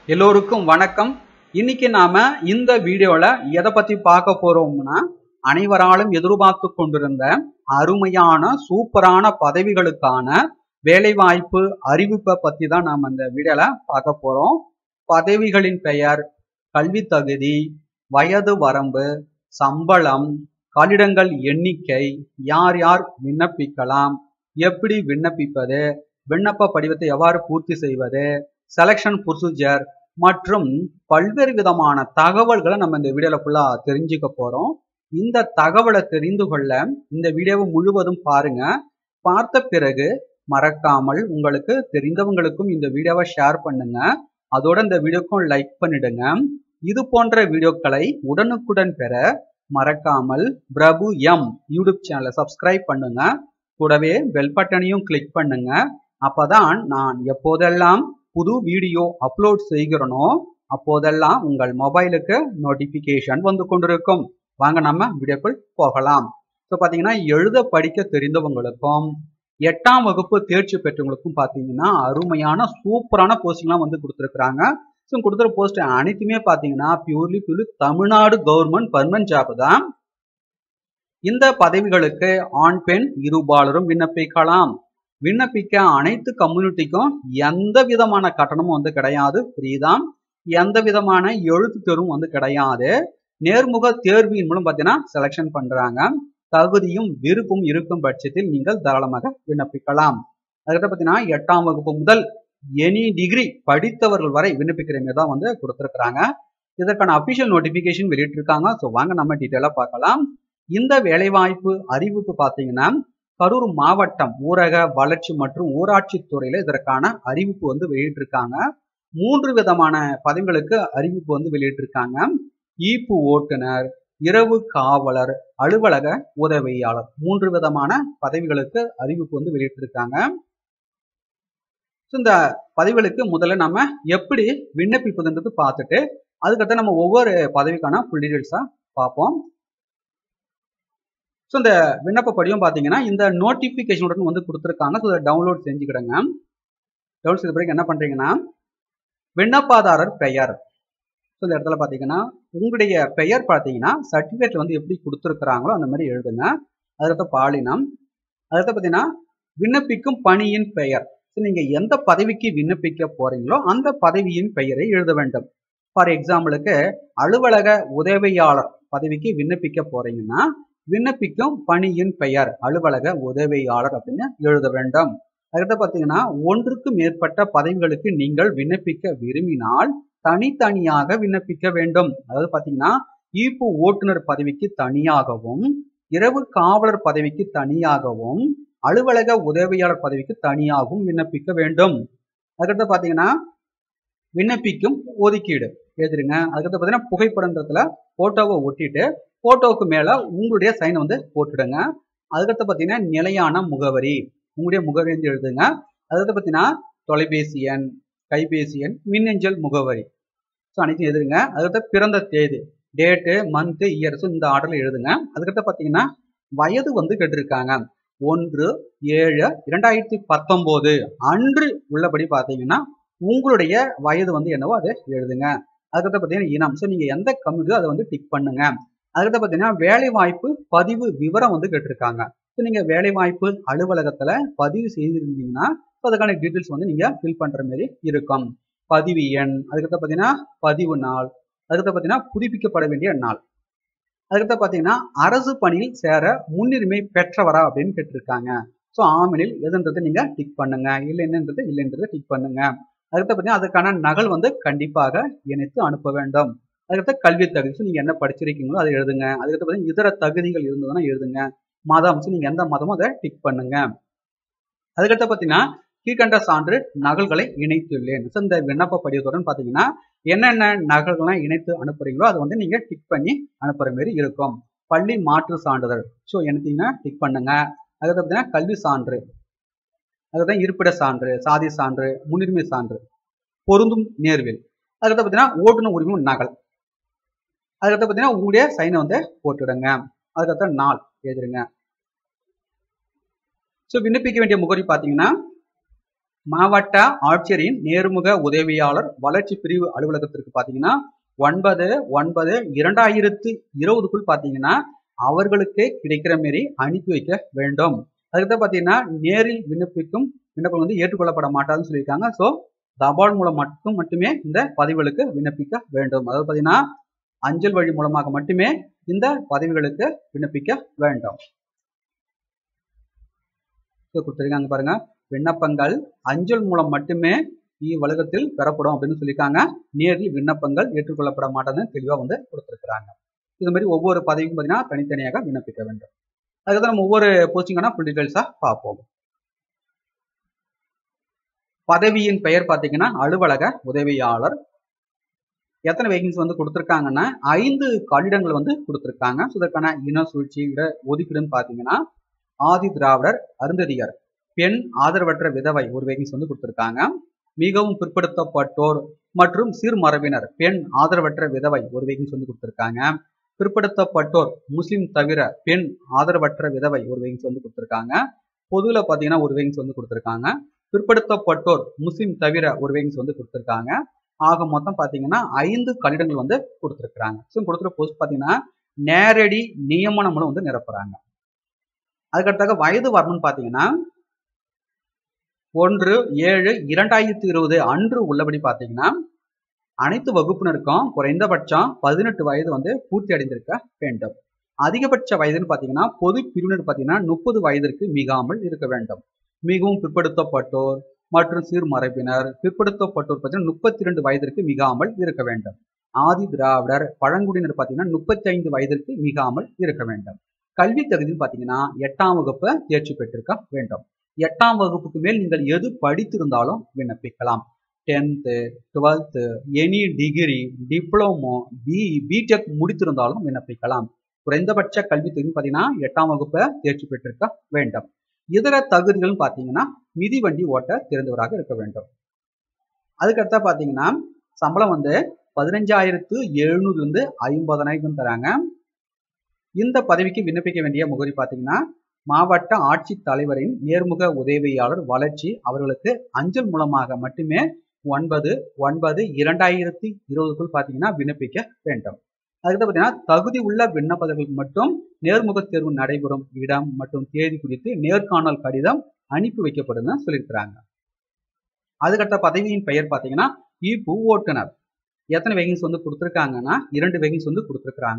எல்லோருக்கும் வணக்கம் இன்னைக்கு நாம இந்த வீடியோல எதை பத்தி பார்க்க போறோம்னா அனைவராலும் எதிர்பார்த்து கொண்டிருந்த அருமையான சூப்பரான பதவிகளுக்கான வேலைவாய்ப்பு அறிவிப்பை பத்தி தான் நாம இந்த வீடியோல பார்க்க போறோம் பதவிகளின் பெயர் கல்வி தகுதி வயது வரம்பு சம்பளம் காலிடங்கள் எண்ணிக்கை யார் யார் விண்ணப்பிக்கலாம் எப்படி விண்ணப்பிப்பது விண்ணப்ப படிவத்தை எவ்வாறு பூர்த்தி செய்வது செலெக்ஷன் ப்ரொசீஜர் மற்றும் பல்வேறு விதமான தகவல்களை நம்ம இந்த வீடியோல ஃபுல்லா தெரிஞ்சுக்க போறோம் இந்த தகவலை தெரிந்து கொள்ள இந்த வீடியோவை முழுவதும் பாருங்க பார்த்த பிறகு மறக்காமல் உங்களுக்கு தெரிந்தவங்களுக்கும் இந்த வீடியோவை ஷேர் பண்ணுங்க அதோட இந்த வீடியோக்கும் லைக் பண்ணிடுங்க இது போன்ற வீடியோக்களை உடனுக்குடன் பெற மறக்காமல் பிரபு எம் யூடியூப் சேனலை சப்ஸ்கிரைப் பண்ணுங்க கூடவே பெல் பட்டனையும் கிளிக் பண்ணுங்க அப்பதான் நான் எப்போதெல்லாம் புது வீடியோ அப்லோட் செய்கிறனோ அப்போதெல்லாம் உங்கள் மொபைலுக்கு நோட்டிபிகேஷன் வந்து கொண்டிருக்கும் வாங்க நம்ம வீடியோக்குள் போகலாம் ஸோ பார்த்தீங்கன்னா எழுத படிக்க தெரிந்தவங்களுக்கும் எட்டாம் வகுப்பு தேர்ச்சி பெற்றவங்களுக்கும் பார்த்தீங்கன்னா அருமையான சூப்பரான போஸ்டிங்லாம் வந்து கொடுத்துருக்குறாங்க ஸோ கொடுத்துற போஸ்ட் அனைத்துமே பார்த்தீங்கன்னா purely purely Tamil Nadu government permanent job தான் இந்த பதவிகளுக்கு ஆண் பெண் இருபாலரும் விண்ணப்பிக்கலாம் விண்ணப்பிக்க அனைத்து கம்யூனிட்டிக்கும் எந்த விதமான கட்டணமும் வந்து கிடையாது ஃப்ரீ தான் எந்த விதமான எழுத்து தேர்வும் வந்து கிடையாது நேர்முக தேர்வின் மூலம் பார்த்தீங்கன்னா செலெக்ஷன் பண்றாங்க தகுதியும் விருப்பம் இருக்கும் பட்சத்தில் நீங்கள் தாராளமாக விண்ணப்பிக்கலாம் அதுக்கிட்ட பார்த்தீங்கன்னா எட்டாம் வகுப்பு முதல் எனி டிகிரி படித்தவர்கள் வரை விண்ணப்பிக்கிற மாதிரி தான் வந்து கொடுத்துருக்குறாங்க இதற்கான அபிஷியல் நோட்டிபிகேஷன் வெளியிட்டிருக்காங்க ஸோ வாங்க நம்ம டீட்டெயிலாக பார்க்கலாம் இந்த வேலைவாய்ப்பு அறிவிப்பு பார்த்தீங்கன்னா கரூர் மாவட்டம் ஊரக வளர்ச்சி மற்றும் ஊராட்சி துறையில இதற்கான அறிவிப்பு வந்து வெளியிட்டிருக்காங்க மூன்று விதமான பதவிகளுக்கு அறிவிப்பு வந்து வெளியிட்டிருக்காங்க ஈப்பு ஓட்டுநர் இரவு காவலர் அலுவலக உதவியாளர் மூன்று விதமான பதவிகளுக்கு அறிவிப்பு வந்து வெளியிட்டிருக்காங்க இந்த பதவிகளுக்கு முதல்ல நம்ம எப்படி விண்ணப்பிப்பதுன்றது பார்த்துட்டு அதுக்கடுத்து நம்ம ஒவ்வொரு பதவிக்கான ஃபுல் டீடைல்ஸா பார்ப்போம் ஸோ இந்த விண்ணப்ப படிவம் பார்த்தீங்கன்னா இந்த நோட்டிஃபிகேஷனுடன் வந்து கொடுத்துருக்காங்க ஸோ இதை டவுன்லோட் செஞ்சுக்கிடுங்க டவுன்லோட் செய்த பிறகு என்ன பண்ணுறீங்கன்னா விண்ணப்பதாரர் பெயர் ஸோ இந்த இடத்துல பார்த்தீங்கன்னா உங்களுடைய பெயர் பார்த்தீங்கன்னா சர்டிஃபிகேட் வந்து எப்படி கொடுத்துருக்குறாங்களோ அந்த மாதிரி எழுதுங்க அதுக்கடுத்த பாலினம் அதுக்கடுத்து பார்த்தீங்கன்னா விண்ணப்பிக்கும் பணியின் பெயர் ஸோ நீங்கள் எந்த பதவிக்கு விண்ணப்பிக்க போறீங்களோ அந்த பதவியின் பெயரை எழுத வேண்டும் ஃபார் எக்ஸாம்பிளுக்கு அலுவலக உதவியாளர் பதவிக்கு விண்ணப்பிக்க போறீங்கன்னா விண்ணப்பிக்கும் பணியின் பெயர் அலுவலக உதவியாளர் அப்படின்னு எழுத வேண்டும் அதுக்கடுத்து பார்த்தீங்கன்னா ஒன்றுக்கு மேற்பட்ட பதவிகளுக்கு நீங்கள் விண்ணப்பிக்க விரும்பினால் தனித்தனியாக விண்ணப்பிக்க வேண்டும் அதாவது பார்த்தீங்கன்னா ஈப்பு ஓட்டுநர் பதவிக்கு தனியாகவும் இரவு காவலர் பதவிக்கு தனியாகவும் அலுவலக உதவியாளர் பதவிக்கு தனியாகவும் விண்ணப்பிக்க வேண்டும் அதுக்கடுத்து பார்த்தீங்கன்னா விண்ணப்பிக்கும் ஒதுக்கீடு எழுதிருங்க அதுக்கடுத்து பார்த்தீங்கன்னா புகைப்படன்றதுல போட்டோவை ஒட்டிட்டு போட்டோவுக்கு மேல உங்களுடைய சைனை வந்து போட்டுடுங்க அதுக்கடுத்து பார்த்தீங்கன்னா நிலையான முகவரி உங்களுடைய முகவரி வந்து எழுதுங்க அதுக்கடுத்து பார்த்தீங்கன்னா தொலைபேசி எண் கைபேசி எண் மின்னஞ்சல் முகவரி ஸோ அனைத்தையும் எழுதுங்க அதுக்கடுத்து பிறந்த தேதி டேட்டு மந்த்து இயர்ஸும் இந்த ஆர்டரில் எழுதுங்க அதுக்கடுத்து பார்த்தீங்கன்னா வயது வந்து கேட்டிருக்காங்க ஒன்று ஏழு இரண்டாயிரத்தி பத்தொம்போது அன்று உள்ளபடி பார்த்தீங்கன்னா உங்களுடைய வயது வந்து என்னவோ அதை எழுதுங்க அதுக்கடுத்து பார்த்தீங்கன்னா இனம் ஸோ நீங்கள் எந்த கம்யூனிட்டியோ அதை வந்து டிக் பண்ணுங்க அதுக்கடுத்து பார்த்தீங்கன்னா வேலை வாய்ப்பு பதிவு விவரம் வந்து கேட்டிருக்காங்க ஸோ நீங்கள் வேலை வாய்ப்பு அலுவலகத்தில் பதிவு செய்திருந்தீங்கன்னா ஸோ அதுக்கான டீட்டெயில்ஸ் வந்து நீங்கள் ஃபில் பண்ணுற மாதிரி இருக்கும் பதிவு எண் அதுக்கடுத்து பார்த்தீங்கன்னா பதிவு நாள் அதுக்கடுத்து பார்த்தீங்கன்னா புதுப்பிக்கப்பட வேண்டிய நாள் அதுக்கடுத்து பார்த்தீங்கன்னா அரசு பணியில் சேர முன்னுரிமை பெற்றவரா அப்படின்னு கேட்டிருக்காங்க ஸோ ஆமனில் எதுன்றதை நீங்கள் டிக் பண்ணுங்க இல்லை என்னன்றது இல்லைன்றதை டிக் பண்ணுங்க அதுக்கடுத்து பார்த்தீங்கன்னா அதுக்கான நகல் வந்து கண்டிப்பாக இணைத்து அனுப்ப வேண்டும் அதுக்கடுத்து கல்வி தகுதி ஸோ நீங்கள் என்ன படிச்சிருக்கீங்களோ அதை எழுதுங்க அதுக்கடுத்து பார்த்தீங்கன்னா இதர தகுதிகள் இருந்ததுன்னா எழுதுங்க மதம் ஸோ நீங்கள் எந்த மதமோ அதை டிக் பண்ணுங்க அதுக்கடுத்து பார்த்தீங்கன்னா கீழ்கண்ட சான்று நகல்களை இணைத்துள்ளேன் ஸோ இந்த விண்ணப்ப படிவத்துடன் பார்த்தீங்கன்னா என்னென்ன நகல்கள்லாம் இணைத்து அனுப்புறீங்களோ அதை வந்து நீங்கள் டிக் பண்ணி அனுப்புற மாதிரி இருக்கும் பள்ளி மாற்று சான்றிதழ் ஸோ என்னத்தீங்கன்னா டிக் பண்ணுங்க அதுக்கடுத்து பார்த்தீங்கன்னா கல்வி சான்று அதுதான் இருப்பிட சான்று சாதி சான்று முன்னுரிமை சான்று பொருந்தும் நேர்வில் அதுக்கடுத்து பார்த்தீங்கன்னா ஓட்டுநர் உரிமை நகல் அதுக்கடுத்து பார்த்தீங்கன்னா உங்களுடைய சைனை வந்து போட்டுடுங்க அதுக்கடுத்த நாள் எழுதிருங்க ஸோ விண்ணப்பிக்க வேண்டிய முகவரி பார்த்தீங்கன்னா மாவட்ட ஆட்சியரின் நேர்முக உதவியாளர் வளர்ச்சி பிரிவு அலுவலகத்திற்கு பாத்தீங்கன்னா ஒன்பது ஒன்பது இரண்டாயிரத்து இருபதுக்குள் பாத்தீங்கன்னா அவர்களுக்கு கிடைக்கிற மாரி அனுப்பி வைக்க வேண்டும் அதுக்கு பாத்தீங்கன்னா நேரில் விண்ணப்பிக்கும் விண்ணப்பம் வந்து ஏற்றுக்கொள்ளப்பட மாட்டாதுன்னு சொல்லியிருக்காங்க ஸோ தபால் மூலம் மட்டும் மட்டுமே இந்த பதவிகளுக்கு விண்ணப்பிக்க வேண்டும் அதாவது பாத்தீங்கன்னா அஞ்சல் வழி மூலமாக மட்டுமே இந்த பதவிகளுக்கு விண்ணப்பிக்க வேண்டும் கொடுத்துருக்காங்க பாருங்க விண்ணப்பங்கள் அஞ்சல் மூலம் மட்டுமே இவ்வளகத்தில் பெறப்படும் அப்படின்னு சொல்லியிருக்காங்க நேரில் விண்ணப்பங்கள் ஏற்றுக்கொள்ளப்பட மாட்டாதுன்னு தெளிவாக வந்து கொடுத்துருக்குறாங்க இது மாதிரி ஒவ்வொரு பதவிக்கும் பார்த்தீங்கன்னா தனித்தனியாக விண்ணப்பிக்க வேண்டும் அதுக்கு நம்ம ஒவ்வொரு போஸ்டிங்கான ஃபுல் டீடைல்ஸாக பார்ப்போம் பதவியின் பெயர் பார்த்தீங்கன்னா அலுவலக உதவியாளர் எத்தனை வேகன்சி வந்து கொடுத்துருக்காங்கன்னா ஐந்து காலிடங்கள் வந்து கொடுத்துருக்காங்க ஸோ இதற்கான இன சூழ்ச்சி இட ஒதுக்கீடுன்னு பார்த்தீங்கன்னா ஆதி திராவிடர் அருந்ததியர் பெண் ஆதரவற்ற விதவை ஒரு வேகன்சி வந்து கொடுத்துருக்காங்க மிகவும் பிற்படுத்தப்பட்டோர் மற்றும் சீர்மரபினர் பெண் ஆதரவற்ற விதவை ஒரு வேகன்சி வந்து கொடுத்துருக்காங்க பிற்படுத்தப்பட்டோர் முஸ்லிம் தவிர பெண் ஆதரவற்ற விதவை ஒரு வேகன்சி வந்து கொடுத்துருக்காங்க பொதுவில் பார்த்தீங்கன்னா ஒரு வேகன்சி வந்து கொடுத்துருக்காங்க பிற்படுத்தப்பட்டோர் முஸ்லிம் தவிர ஒரு வேகன்சி வந்து கொடுத்துருக்காங்க ஆக மொத்தம் பார்த்தீங்கன்னா ஐந்து கட்டிடங்கள் வந்து கொடுத்துருக்குறாங்க ஸோ கொடுத்துருக்க போஸ்ட் பார்த்தீங்கன்னா நேரடி நியமனம் மூலம் வந்து நிரப்புறாங்க அதுக்கடுத்தாக வயது வரணும்னு பார்த்தீங்கன்னா ஒன்று ஏழு இரண்டாயிரத்தி இருபது அன்று உள்ளபடி பார்த்தீங்கன்னா அனைத்து வகுப்பினருக்கும் குறைந்தபட்சம் பதினெட்டு வயது வந்து பூர்த்தி அடைந்திருக்க வேண்டும் அதிகபட்ச வயதுன்னு பார்த்தீங்கன்னா பொது பிரிவினர் பார்த்தீங்கன்னா முப்பது வயதிற்கு மிகாமல் இருக்க வேண்டும் மிகவும் பிற்படுத்தப்பட்டோர் மற்றும் சீர்மரபினர் பிற்படுத்தப்பட்டோர் பார்த்தீங்கன்னா முப்பத்தி ரெண்டு வயதிற்கு மிகாமல் இருக்க வேண்டும் ஆதி திராவிடர் பழங்குடியினர் பார்த்தீங்கன்னா முப்பத்தி ஐந்து வயதிற்கு மிகாமல் இருக்க வேண்டும் கல்வி தகுதின்னு பார்த்தீங்கன்னா எட்டாம் வகுப்பு தேர்ச்சி பெற்றிருக்க வேண்டும் எட்டாம் வகுப்புக்கு மேல் நீங்கள் எது படித்திருந்தாலும் விண்ணப்பிக்கலாம் tenth twelfth any degree diploma B B Tech முடித்திருந்தாலும் விண்ணப்பிக்கலாம் குறைந்தபட்ச கல்வி தகுதி பார்த்தீங்கன்னா எட்டாம் வகுப்பை தேர்ச்சி பெற்றிருக்க வேண்டும் இதர தகுதிகள் பார்த்தீங்கன்னா மிதிவண்டி ஓட்ட தெரிந்தவராக இருக்க வேண்டும் அதுக்கடுத்தா பார்த்தீங்கன்னா சம்பளம் வந்து பதினஞ்சாயிரத்து எழுநூறுலேருந்து ஐம்பதனாயிரம் தராங்க இந்த பதவிக்கு விண்ணப்பிக்க வேண்டிய முகவரி பார்த்தீங்கன்னா மாவட்ட ஆட்சித் தலைவரின் நேர்முக உதவியாளர் வளர்ச்சி அவர்களுக்கு அஞ்சல் மூலமாக மட்டுமே ஒன்பது ஒன்பது இரண்டாயிரத்தி இருபதுக்குள் பார்த்தீங்கன்னா விண்ணப்பிக்க வேண்டும் அதுக்கு பார்த்தீங்கன்னா தகுதி உள்ள விண்ணப்பதர்களுக்கு மட்டும் நேர்முக தேர்வு நடைபெறும் இடம் மற்றும் தேதி குறித்து நேர்காணல் கடிதம் அனுப்பி வைக்கப்படுதுன்னு சொல்லியிருக்கிறாங்க அதுக்கடுத்த பதவியின் பெயர் பார்த்தீங்கன்னா இ ஓட்டுநர் எத்தனை வேகன்ஸ் வந்து கொடுத்துருக்காங்கன்னா இரண்டு வேகன்ஸ் வந்து கொடுத்துருக்குறாங்க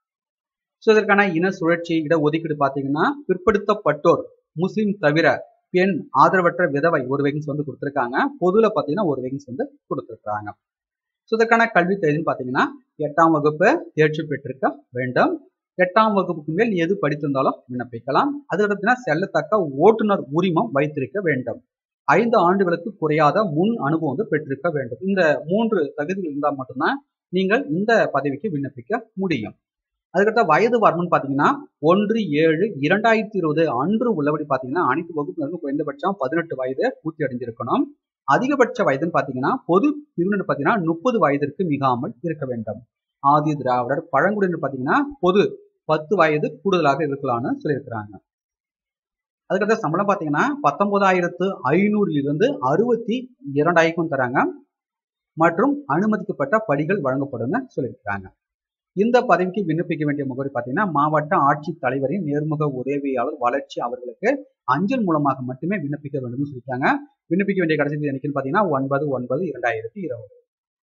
ஸோ இதற்கான இன சுழற்சி இட ஒதுக்கீடு பார்த்தீங்கன்னா பிற்படுத்தப்பட்டோர் முஸ்லீம் தவிர பெண் ஆதரவற்ற விதவை ஒரு வேகன்ஸ் வந்து கொடுத்துருக்காங்க பொதுவில் பார்த்தீங்கன்னா ஒரு வேகன்ஸ் வந்து கொடுத்துருக்காங்க ஸோ இதற்கான கல்வி தகுதின்னு பார்த்தீங்கன்னா எட்டாம் வகுப்பு தேர்ச்சி பெற்றிருக்க வேண்டும் எட்டாம் வகுப்புக்கு மேல் எது படித்திருந்தாலும் விண்ணப்பிக்கலாம் அதுக்கு பார்த்தீங்கன்னா செல்லத்தக்க ஓட்டுநர் உரிமம் வைத்திருக்க வேண்டும் ஐந்து ஆண்டுகளுக்கு குறையாத முன் அனுபவம் வந்து பெற்றிருக்க வேண்டும் இந்த மூன்று தகுதிகள் இருந்தால் மட்டும்தான் நீங்கள் இந்த பதவிக்கு விண்ணப்பிக்க முடியும் அதுக்கடுத்த வயது வரணும்னு பார்த்தீங்கன்னா ஒன்று ஏழு இரண்டாயிரத்தி இருபது அன்று உள்ளபடி பார்த்தீங்கன்னா அனைத்து வகுப்பினருக்கும் குறைந்தபட்சம் பதினெட்டு வயது பூர்த்தி அடைஞ்சிருக்கணும் அதிகபட்ச வயதுன்னு பார்த்தீங்கன்னா பொது பிரிவினர் பார்த்தீங்கன்னா முப்பது வயதிற்கு மிகாமல் இருக்க வேண்டும் ஆதி திராவிடர் பழங்குடியினர் பார்த்தீங்கன்னா பொது பத்து வயது கூடுதலாக இருக்கலாம்னு சொல்லியிருக்கிறாங்க அதுக்கடுத்த சம்பளம் பார்த்தீங்கன்னா பத்தொன்பதாயிரத்து ஐநூறிலிருந்து அறுபத்தி இரண்டாயிரம் தராங்க மற்றும் அனுமதிக்கப்பட்ட படிகள் வழங்கப்படும்னு சொல்லியிருக்கிறாங்க இந்த பதவிக்கு விண்ணப்பிக்க வேண்டிய முகவரி பார்த்தீங்கன்னா மாவட்ட ஆட்சித் தலைவரின் நேர்முக உதவியாளர் வளர்ச்சி அவர்களுக்கு அஞ்சல் மூலமாக மட்டுமே விண்ணப்பிக்க வேண்டும்னு சொல்லியிருக்காங்க விண்ணப்பிக்க வேண்டிய கடைசி தேதி என்னைக்குன்னு பார்த்தீங்கன்னா ஒன்பது ஒன்பது இரண்டாயிரத்தி இருபது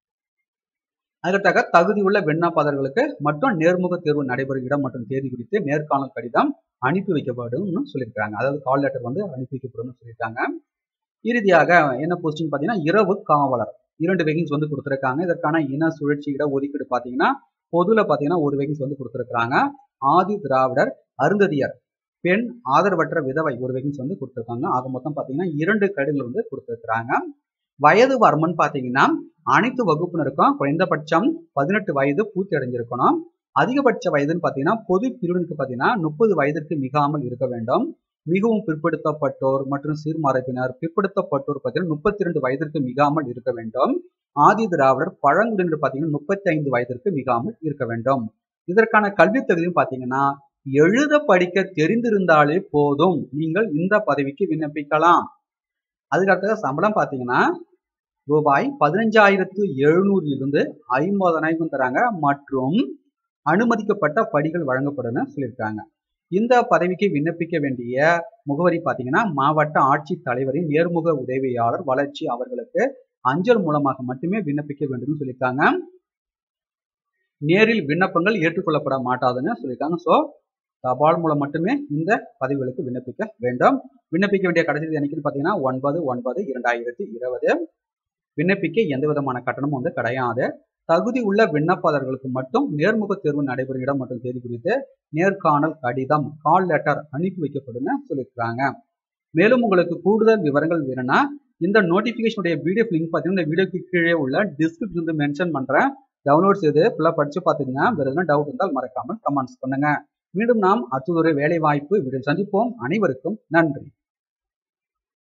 அதற்காக தகுதி உள்ள விண்ணப்பதாரர்களுக்கு மட்டும் நேர்முக தேர்வு நடைபெறும் இடம் மற்றும் தேதி குறித்து நேர்காணல் கடிதம் அனுப்பி வைக்கப்படும்னு சொல்லியிருக்காங்க அதாவது கால் லெட்டர் வந்து அனுப்பி வைக்கப்படும் சொல்லியிருக்காங்க இறுதியாக என்ன போஸ்டிங் பார்த்தீங்கன்னா இரவு காவலர் இரண்டு வேகன்ஸ் வந்து கொடுத்துருக்காங்க இதற்கான இன சுழற்சி இட ஒதுக்கீடு பார்த்தீங்கன்னா பொதுவில் பார்த்தீங்கன்னா ஒரு வேகன்ஸ் வந்து கொடுத்துருக்காங்க ஆதி திராவிடர் அருந்ததியர் பெண் ஆதரவற்ற விதவை ஒரு வேகன்ஸ் வந்து கொடுத்துருக்காங்க ஆக மொத்தம் பார்த்தீங்கன்னா இரண்டு கடிதங்கள் வந்து கொடுத்துருக்குறாங்க வயது வரம்புன்னு பார்த்தீங்கன்னா அனைத்து வகுப்பினருக்கும் குறைந்தபட்சம் பதினெட்டு வயது பூர்த்தி அடைஞ்சிருக்கணும் அதிகபட்ச வயதுன்னு பார்த்தீங்கன்னா பொது பிரிவினருக்கு பார்த்தீங்கன்னா முப்பது வயதிற்கு மிகாமல் இருக்க வேண்டும் மிகவும் பிற்படுத்தப்பட்டோர் மற்றும் சீர்மரபினர் பிற்படுத்தப்பட்டோர் பார்த்தீங்கன்னா முப்பத்தி ரெண்டு வயதிற்கு மிகாமல் இருக்க வேண்டும் ஆதி திராவிடர் பழங்குடியினர் பார்த்தீங்கன்னா முப்பத்தி ஐந்து வயதிற்கு மிகாமல் இருக்க வேண்டும் இதற்கான கல்வி தகுதியும் பார்த்தீங்கன்னா எழுத படிக்க தெரிந்திருந்தாலே போதும் நீங்கள் இந்த பதவிக்கு விண்ணப்பிக்கலாம் அதுக்கு அடுத்தது சம்பளம் பார்த்தீங்கன்னா ரூபாய் பதினஞ்சாயிரத்து எழுநூறிலிருந்து ஐம்பதனாயிரம் தராங்க மற்றும் அனுமதிக்கப்பட்ட படிகள் வழங்கப்படும்னு சொல்லியிருக்காங்க இந்த பதவிக்கு விண்ணப்பிக்க வேண்டிய முகவரி பார்த்தீங்கன்னா மாவட்ட ஆட்சித் தலைவரின் நேர்முக உதவியாளர் வளர்ச்சி அவர்களுக்கு அஞ்சல் மூலமாக மட்டுமே விண்ணப்பிக்க வேண்டும் சொல்லியிருக்காங்க நேரில் விண்ணப்பங்கள் ஏற்றுக்கொள்ளப்பட மாட்டாதுன்னு சொல்லியிருக்காங்க ஸோ தபால் மூலம் மட்டுமே இந்த பதவிகளுக்கு விண்ணப்பிக்க வேண்டும் விண்ணப்பிக்க வேண்டிய கடைசி தேதி என்னைக்குன்னு பார்த்தீங்கன்னா ஒன்பது ஒன்பது இரண்டாயிரத்தி இருபது விண்ணப்பிக்க எந்த விதமான கட்டணமும் வந்து கிடையாது தகுதி உள்ள விண்ணப்பதாரர்களுக்கு மட்டும் நேர்முக தேர்வு நடைபெறும் இடம் மற்றும் தேதி குறித்து நேர்காணல் கடிதம் கால் லெட்டர் அனுப்பி வைக்கப்படும்னு சொல்லியிருக்காங்க மேலும் உங்களுக்கு கூடுதல் விவரங்கள் வேணும்னா இந்த நோட்டிஃபிகேஷனுடைய பிடிஎஃப் லிங்க் பார்த்தீங்கன்னா இந்த வீடியோக்கு கீழே உள்ள டிஸ்கிரிப்ஷன் வந்து மென்ஷன் பண்ணுறேன் டவுன்லோட்ஸ் இது ஃபுல்லாக படித்து பார்த்துங்க வேறு எதுவும் டவுட் இருந்தால் மறக்காமல் கமெண்ட்ஸ் பண்ணுங்க மீண்டும் நாம் அடுத்ததொரு வேலை வாய்ப்பு வீடியோ சந்திப்போம் அனைவருக்கும் நன்றி